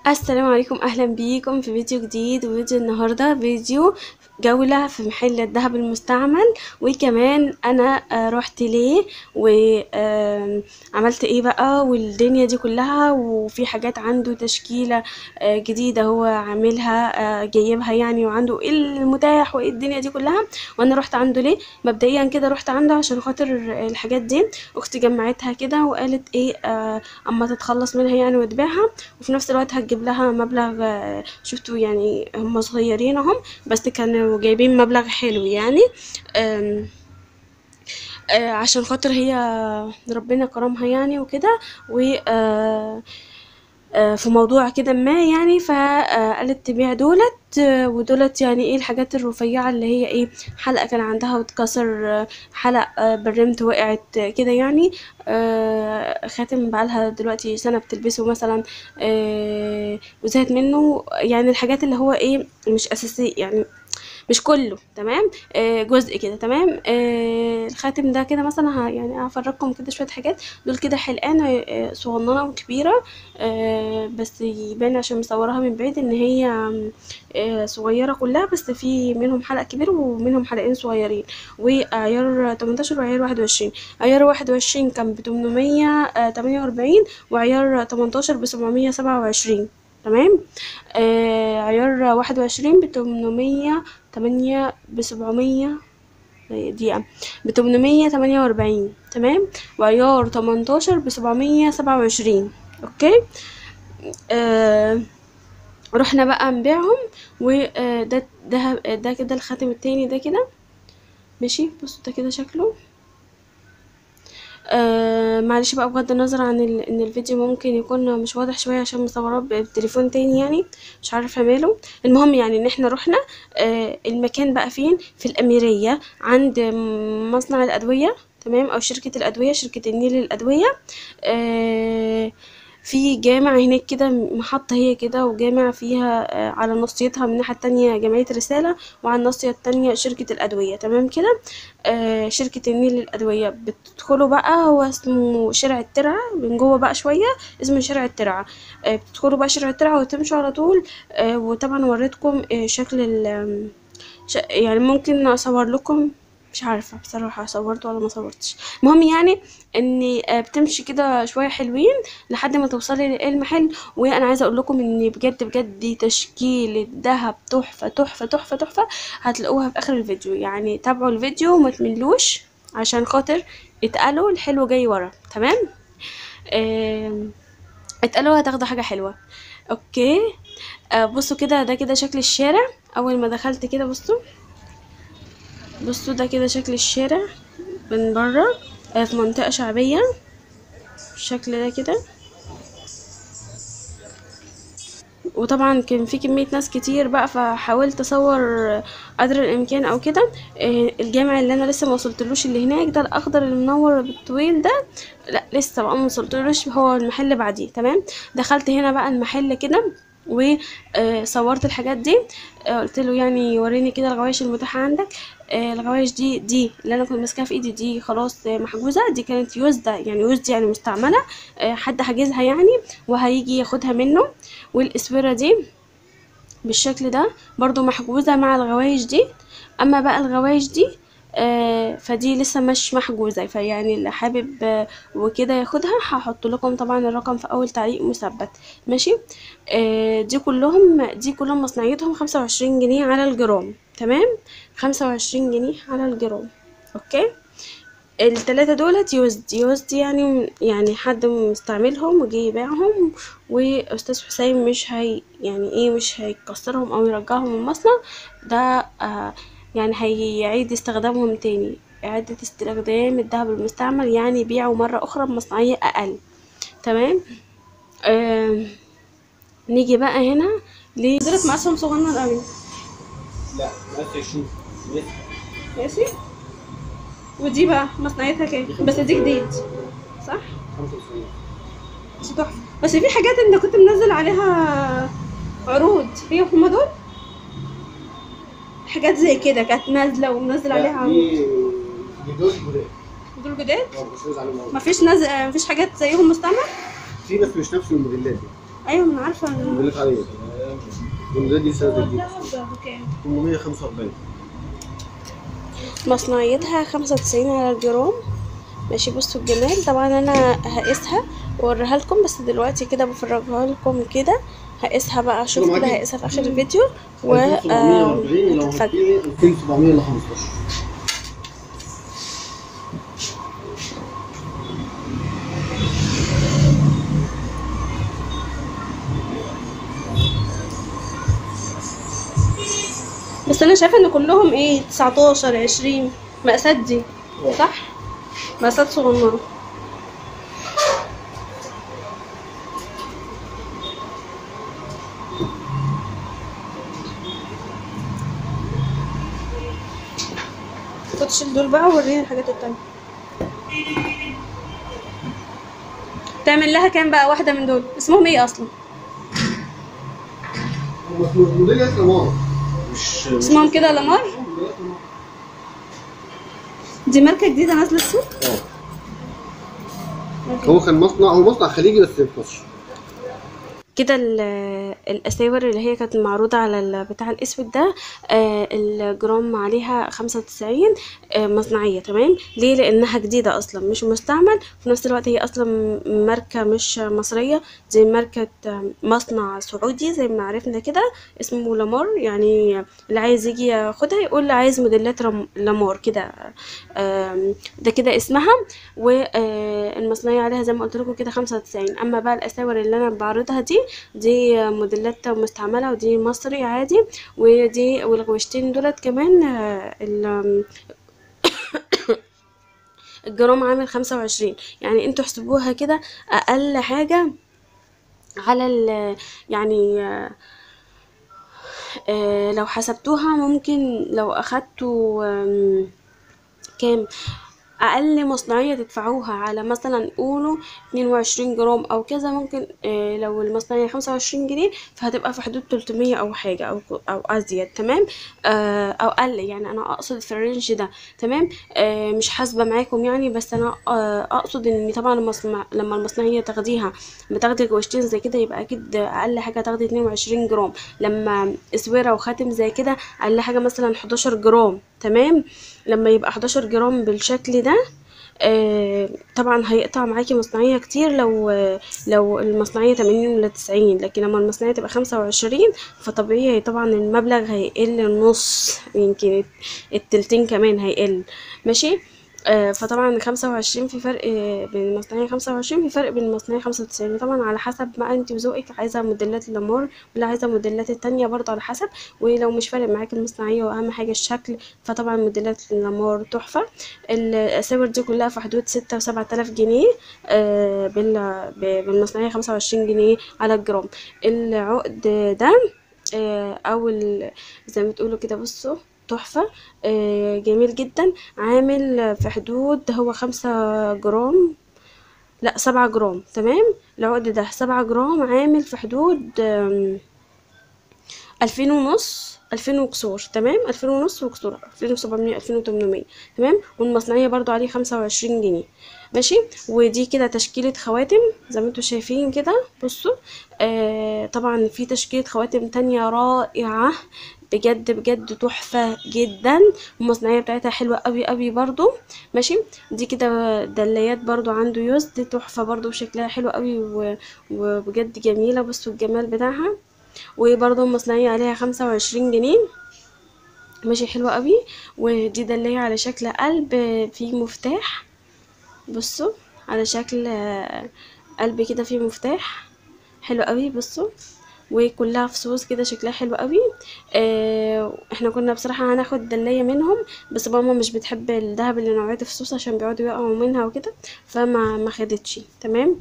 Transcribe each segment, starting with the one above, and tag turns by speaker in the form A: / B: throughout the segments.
A: السلام عليكم اهلا بيكم في فيديو جديد وفيديو النهارده فيديو جولة في محل الذهب المستعمل وكمان انا آه، رحت ليه وعملت ايه بقى والدنيا دي كلها وفي حاجات عنده تشكيلة آه، جديدة هو عاملها آه، جايبها يعني وعنده ايه المتاح وايه الدنيا دي كلها وانا رحت عنده ليه مبدئيا كده رحت عنده عشان خاطر الحاجات دي اختي جمعتها كده وقالت ايه آه، اما تتخلص منها يعني وتبيعها وفي نفس الوقت هتجيب لها مبلغ آه، شفتوا يعني هم صغيرين اهم بس كانوا جايبين مبلغ حلو يعني آم، آه، عشان خاطر هي ربنا كرمها يعني وكده و آه، آه، في موضوع كده ما يعني فقالت تبيع دولت آه، ودولت يعني ايه الحاجات الرفيعة اللي هي ايه حلقة كان عندها واتكسر آه، حلق آه، بالرمت وقعت آه، كده يعني آه، خاتم بقالها دلوقتي سنة بتلبسه مثلا آه، وزهقت منه يعني الحاجات اللي هو ايه مش أساسية يعني مش كله تمام آه جزء كده تمام آه الخاتم ده كده مثلا ه- يعني هفرجكم كده شويه حاجات دول كده حلقان آه صغننه وكبيره آه بس يبان عشان مصورها من بعيد ان هي آه صغيره كلها بس في منهم حلق كبير ومنهم حلقين صغيرين وعيار 18 وعيار 21 عيار 21 كان ب 848 وعيار 18 ب 727 تمام آه عيار واحد وعشرين بتمنمية تمانية بسبعمية دقيقة بتمنمية تمانية وأربعين تمام وعيار تمنتاشر بسبعمية سبعة وعشرين اوكي آه رحنا بقى نبيعهم وده ده ده كده الخاتم التاني ده كده ماشي بصوا ده كده شكله آه معلش بقى بغض النظر عن ال... ان الفيديو ممكن يكون مش واضح شويه عشان مصوراه ب- بتليفون تاني يعني مش عارفه ماله المهم يعني ان احنا رحنا آه المكان بقى فين في الاميريه عند مصنع الادويه تمام او شركه الادويه شركه النيل للادويه آه في جامع هناك كده محطة هي كده وجامع فيها آه، على نصيتها من الناحية التانية جمعية رسالة وعلى الناصية التانية شركة الأدوية تمام كده آه، شركة النيل للأدوية بتدخلوا بقى هو اسمه شارع الترعة من جوه بقى شوية اسمه شارع الترعة آه، بتدخلوا بقى شارع الترعة وتمشوا على طول آه، وطبعا وريتكم آه، شكل ال ش- يعني ممكن اصور لكم مش عارفه بصراحه صورت ولا ما صورتش المهم يعني ان آه، بتمشي كده شويه حلوين لحد ما توصلي للمحل وانا عايزه اقول لكم ان بجد بجد دي تشكيله ذهب تحفه تحفه تحفه تحفه هتلاقوها في اخر الفيديو يعني تابعوا الفيديو وما تملوش عشان خاطر اتقالوا الحلو جاي ورا تمام آم، اتقالوا هتاخدوا حاجه حلوه اوكي آه بصوا كده ده كده شكل الشارع اول ما دخلت كده بصوا بصوا ده كده شكل الشارع من بره آه في منطقه شعبيه الشكل ده كده وطبعا كان في كمية ناس كتير بقى فحاولت اصور قدر الامكان او كده آه، الجامع اللي انا لسه ما وصلتلوش اللي هناك ده الاخضر اللي منور بالطويل ده لا لسه بقى ما وصلتلوش هو المحل بعديه تمام دخلت هنا بقى المحل كده وصورت الحاجات دي آه، قلت له يعني وريني كده الغوايش المتاحة عندك آه، الغوايش دي دي اللي انا كنت ماسكاها في ايدي دي خلاص آه، محجوزة دي كانت يوزد يعني يوزد يعني مستعملة آه، حد حاجزها يعني وهيجي ياخدها منه والاسورة دي بالشكل ده برضو محجوزة مع الغوايش دي اما بقى الغوايش دي آه فدي لسه مش محجوزة فيعني اللي حابب آه وكده ياخدها هحط لكم طبعا الرقم في اول تعليق مثبت ماشي آه دي كلهم دي كلهم مصنعيتهم خمسة وعشرين جنيه على الجرام تمام خمسة وعشرين جنيه على الجرام اوكي التلاتة دولت يوزد يوزد يعني يعني حد مستعملهم وجي يبيعهم واستاذ حسين مش هي يعني ايه مش هيكسرهم او يرجعهم المصنع ده آه يعني هيعيد استخدامهم تاني اعادة استخدام الذهب المستعمل يعني بيعه مرة اخرى بمصنعية اقل تمام آه نيجي بقى هنا ل دولت مقاسهم صغنن قوي
B: لا بس شوف لسه
A: ماشي ودي بقى مصنعيتها كام بس دي جديد صح
B: 95
A: بس تحفة بس في حاجات انت كنت منزل عليها عروض هي هما دول حاجات زي كده كانت نازلة ومنزل عليها
B: لا
A: عروض
B: دي دي دول جداد
A: دول جداد
B: اه مش عايز عليهم عروض.
A: مفيش نازل مفيش حاجات زيهم مستعمل
B: في بس مش نفس الموديلات دي
A: ايوه انا عارفه
B: الموديلات عادية الموديلات دي سنة جديدة
A: اوكي
B: 845
A: مصنعيتها خمسة وتسعين على الجرام ماشي بصوا الجمال طبعا انا هقيسها واوريها لكم بس دلوقتي كده بفرجها لكم كده هقيسها بقى شوف كده
B: معاكي؟
A: هقيسها في اخر الفيديو و
B: 2740 لو
A: هتتفاجئوا.
B: هتجيبي 2700 ل 15
A: بس انا شايفه ان كلهم ايه 19 20 مقاسات دي صح مقاسات صغننه خد شيل دول بقى ووريني الحاجات التانية تعمل لها كام بقى واحدة من دول اسمهم ايه اصلا
B: هو اسمه موديل اسمه مار مش
A: اسمهم كده لامار دي ماركة جديدة نازلة السوق
B: اه هو كان مصنع هو مصنع خليجي بس في مصر
A: كده ال- الاساور اللي هي كانت معروضة على البتاع الاسود ده آه الجرام عليها خمسة وتسعين آه مصنعية تمام ليه لانها جديدة اصلا مش مستعمل في نفس الوقت هي اصلا ماركة مش مصرية زي ماركة آه، مصنع سعودي زي ما عرفنا كده اسمه لامار يعني اللي عايز يجي ياخدها يقول عايز موديلات رم- لامار كده آم، ده كده اسمها والمصنعية عليها زي ما قلت لكم كده خمسة وتسعين اما بقى الاساور اللي انا بعرضها دي دي موديلات مستعملة ودي مصري عادي ودي والغوشتين دولت كمان آه، ال- الجرام عامل خمسة وعشرين يعني انتوا احسبوها كده اقل حاجة على ال يعني آه، آه، لو حسبتوها ممكن لو اخدتوا آم، كام اقل مصنعيه تدفعوها على مثلا قولوا 22 جرام او كذا ممكن آه لو المصنعيه 25 جنيه فهتبقى في حدود 300 او حاجه او او ازيد تمام آه او اقل يعني انا اقصد في الرينج ده تمام آه مش حاسبه معاكم يعني بس انا آه اقصد ان طبعا المصنع لما المصنعيه تاخديها بتاخدي جوشتين زي كده يبقى اكيد اقل حاجه تاخدي 22 جرام لما اسوره وخاتم زي كده اقل حاجه مثلا 11 جرام تمام لما يبقى 11 جرام بالشكل ده آه طبعا هيقطع معاكي مصنعية كتير لو لو المصنعية 80 ولا 90 لكن لما المصنعية تبقى 25 فطبيعي طبعا المبلغ هيقل نص يمكن التلتين كمان هيقل ماشي آه فطبعا خمسة وعشرين في فرق آه، بين المصنعية خمسة وعشرين في فرق بين المصنعية خمسة وتسعين طبعا على حسب ما انت وذوقك عايزة موديلات لامور ولا عايزة موديلات التانية برضه على حسب ولو مش فارق معاك المصنعية واهم حاجة الشكل فطبعا موديلات لامور تحفة الاساور دي كلها في حدود ستة وسبعة آلاف جنيه آه بال- ب- بالمصنعية خمسة وعشرين جنيه على الجرام العقد ده آه، او ال- زي ما تقولوا كده بصوا تحفة آه، جميل جدا عامل في حدود هو خمسة جرام لا سبعة جرام تمام العقد ده سبعة جرام عامل في حدود آم، ألفين ونص ألفين وكسور تمام ألفين ونص وكسور ألفين وسبعمية ألفين وتمنمية تمام والمصنعية برضو عليه خمسة وعشرين جنيه ماشي ودي كده تشكيلة خواتم زي ما انتوا شايفين كده بصوا آه طبعا في تشكيلة خواتم تانية رائعة بجد بجد تحفة جدا المصنعية بتاعتها حلوة قوي قوي برضو ماشي دي كده دلايات برضو عنده يوز دي تحفة برضو شكلها حلو قوي و- وبجد جميلة بصوا الجمال بتاعها وبرضو المصنعية عليها خمسة وعشرين جنيه ماشي حلوة قوي ودي دلاية على شكل قلب فيه مفتاح بصوا على شكل آه، قلب كده فيه مفتاح حلو قوي بصوا وكلها فصوص كده شكلها حلو قوي آه احنا كنا بصراحة هناخد دلاية منهم بس ماما مش بتحب الدهب اللي نوعية فصوص عشان بيقعدوا يقعوا منها وكده فما ما خدتش تمام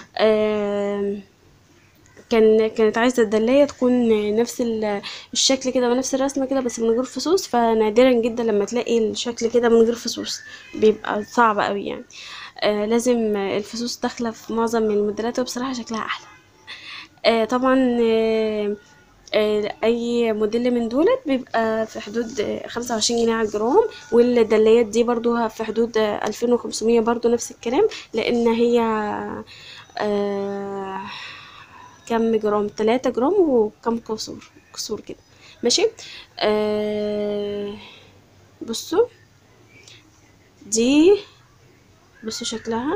A: آه كان كانت عايزة الدلاية تكون نفس ال- الشكل كده ونفس الرسمة كده بس من غير فصوص فنادرا جدا لما تلاقي الشكل كده من غير فصوص بيبقى صعب قوي يعني آه لازم الفصوص داخلة في معظم الموديلات وبصراحة شكلها أحلى آه طبعا آه آه، اي موديل من دولت بيبقى في حدود خمسة وعشرين جنيه على الجرام والدلايات دي برضو في حدود ألفين وخمسمية برضو نفس الكلام لان هي آه، كام جرام تلاتة جرام وكم كسور كسور كده ماشي آه بصوا دي بصوا شكلها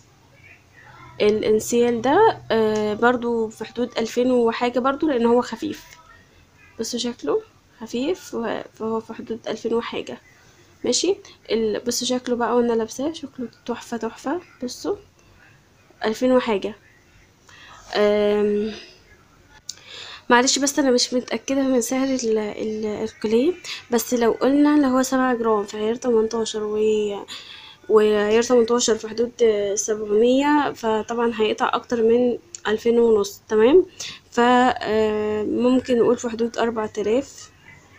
A: الانسيال ده آه برضو في حدود ألفين وحاجة برضو لأن هو خفيف بصوا شكله خفيف و- فهو في حدود ألفين وحاجة ماشي ال- بصوا شكله بقى وانا لابساه شكله تحفة تحفة بصوا ألفين وحاجة أم، معلش بس انا مش متأكدة من سعر ال- ال- الكلية بس لو قلنا اللي هو سبعة جرام في عيار تمنتاشر و وعيار تمنتاشر في حدود سبعمية فطبعا هيقطع اكتر من ألفين ونص تمام فممكن نقول في حدود أربعة آلاف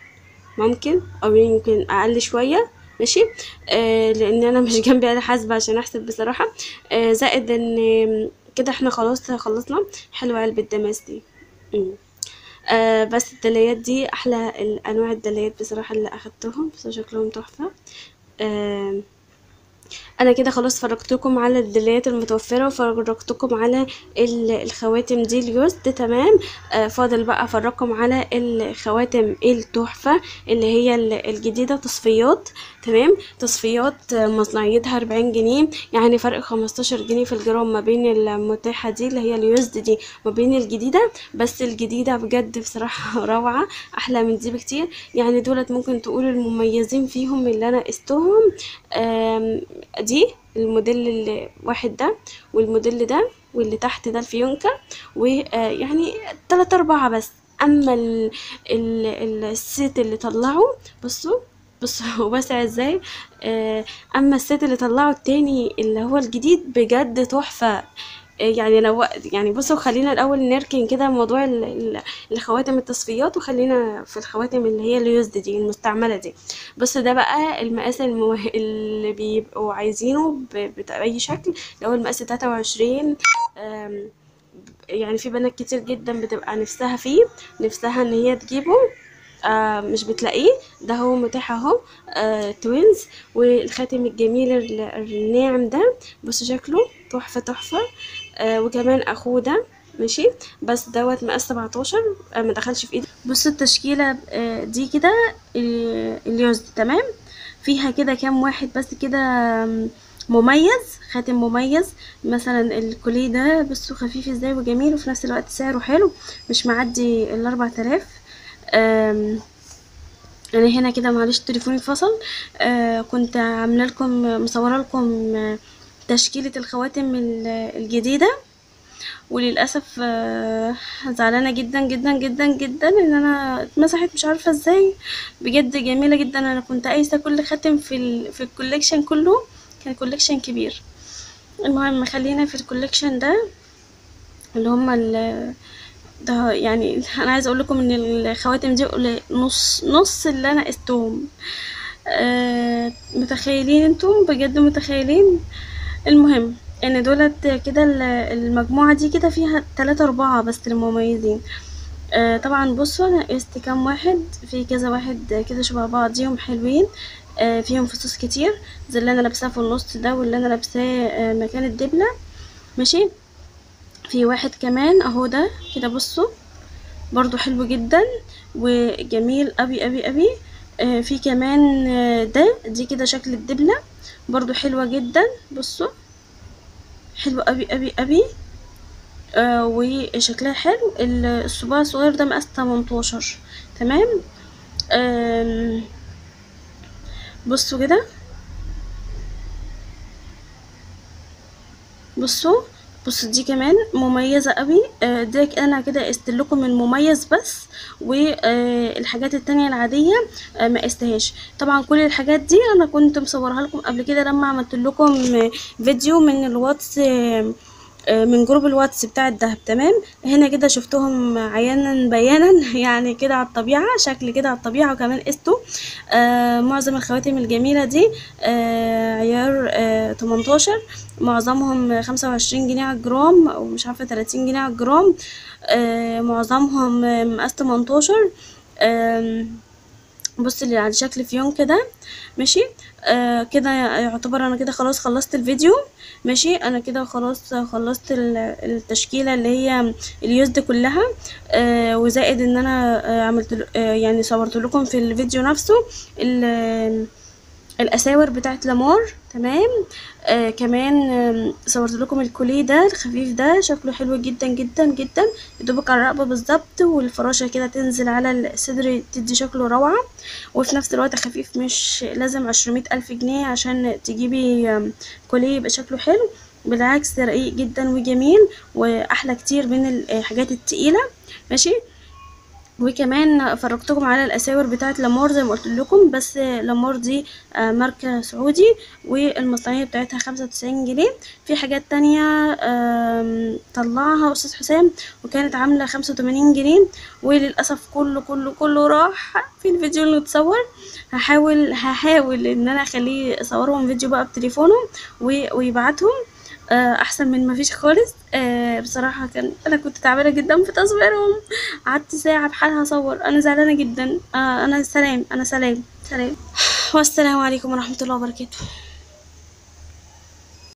A: ممكن او يمكن اقل شويه ماشي آه لان انا مش جنبي آلة حاسبة عشان احسب بصراحة آه زائد ان كده احنا خلاص خلصنا حلوة علبة دماس دي مم. آه بس الدليات دي احلى الانواع الدليات بصراحة اللي اخدتهم بس شكلهم تحفة آه انا كده خلاص فرجتكم على الدليات المتوفره وفرجتكم على ال- الخواتم دي اليوز ده تمام آه فاضل بقى افرجكم على الخواتم التحفه اللي هي ال- الجديده تصفيات تمام تصفيات آه، مصنعيتها 40 جنيه يعني فرق 15 جنيه في الجرام ما بين المتاحه دي اللي هي اليوزد دي وما بين الجديده بس الجديده بجد بصراحه روعه احلى من دي بكتير يعني دولت ممكن تقول المميزين فيهم اللي انا قستهم آم، دي الموديل الواحد ده والموديل ده واللي تحت ده الفيونكة ويعني تلات أربعة بس أما ال ال ال- الست اللي طلعوا بصوا بصوا هو واسع ازاي آه، اما الست اللي طلعوا التاني اللي هو الجديد بجد تحفة آه، يعني لو يعني بصوا خلينا الاول نركن كده موضوع ال- ال- الخواتم التصفيات وخلينا في الخواتم اللي هي اليوزد دي المستعمله دي بص ده بقى المقاس المو... اللي بيبقوا عايزينه ب... بأي شكل اللي هو المقاس 23 آم، يعني في بنات كتير جدا بتبقى نفسها فيه نفسها ان هي تجيبه آه مش بتلاقيه ده هو متاح اهو آه توينز والخاتم الجميل ال- الناعم ده بص شكله تحفة تحفة آه وكمان اخوه ده ماشي بس دوت مقاس 17 آه ما دخلش في ايدي بص التشكيلة آه دي كده آه اليوز تمام فيها كده كام واحد بس كده آم، مميز خاتم مميز مثلا الكوليه ده بصوا خفيف ازاي وجميل وفي نفس الوقت سعره حلو مش معدي الاربع تلاف أم، انا هنا كده معلش تليفوني فصل آه كنت عامله لكم مصوره لكم آه، تشكيله الخواتم ال- الجديده وللاسف آه، زعلانه جدا جدا جدا جدا ان انا اتمسحت مش عارفه ازاي بجد جميله جدا انا كنت قايسه كل خاتم في ال... في الكوليكشن كله كان كوليكشن كبير المهم خلينا في الكوليكشن ده اللي هما ال ده يعني انا عايزه اقول لكم ان الخواتم دي قليل- نص نص اللي انا قستهم آه متخيلين انتم بجد متخيلين المهم ان دولت كده ال- المجموعه دي كده فيها تلاتة اربعة بس المميزين آه طبعا بصوا انا قست كام واحد في كذا واحد كده شبه بعضيهم حلوين آه فيهم فصوص كتير زي اللي انا لابساه في النص ده واللي انا لابساه آه مكان الدبله ماشي في واحد كمان اهو ده كده بصوا برضو حلو جدا وجميل قوي قوي قوي آه في كمان آه ده دي كده شكل الدبلة برضو حلوة جدا بصوا حلوة قوي قوي قوي آه وشكلها حلو ال- الصباع الصغير ده مقاس 18 تمام آم، بصوا كده بصوا بصوا دي كمان مميزة قوي آه، دي انا كده قست لكم المميز بس والحاجات التانية العادية آه، ما قستهاش طبعا كل الحاجات دي انا كنت مصورها لكم قبل كده لما عملت لكم آه، فيديو من الواتس آه، آه، من جروب الواتس بتاع الدهب تمام هنا كده شفتهم عيانا بيانا يعني كده على الطبيعة شكل كده على الطبيعة وكمان قسته آه معظم الخواتم الجميلة دي آه عيار آه 18 معظمهم خمسة وعشرين جنيه على الجرام او مش عارفة تلاتين جنيه على الجرام آه معظمهم آه، مقاس 18 آم، بص على شكل فيون كده ماشي آه كده يعتبر انا كده خلاص خلصت الفيديو ماشي انا كده خلاص خلصت ال- التشكيله اللي هي اليوزد كلها آه وزائد ان انا آه عملت ل- آه يعني صورت لكم في الفيديو نفسه ال- الاساور بتاعت لامار تمام آه كمان آم، صورت لكم الكوليه ده الخفيف ده شكله حلو جدا جدا جدا يدوبك على الرقبه بالظبط والفراشه كده تنزل على الصدر تدي شكله روعه وفي نفس الوقت خفيف مش لازم عشرمية ألف جنيه عشان تجيبي آم، كوليه يبقى شكله حلو بالعكس ده رقيق جدا وجميل واحلى كتير من الحاجات التقيله ماشي وكمان فرجتكم على الاساور بتاعه لامور زي ما قلت لكم بس لامور دي آه، ماركه سعودي والمصنعيه بتاعتها خمسة وتسعين جنيه في حاجات تانية آم، طلعها استاذ حسام وكانت عامله خمسة وتمانين جنيه وللاسف كله كله كله راح في الفيديو اللي اتصور هحاول هحاول ان انا اخليه يصورهم فيديو بقى بتليفونه و- ويبعتهم آه، احسن من ما فيش خالص آه، بصراحه كان انا كنت تعبانه جدا في تصويرهم قعدت ساعه بحالها اصور انا زعلانه جدا آه، انا سلام انا سلام سلام والسلام عليكم ورحمه الله وبركاته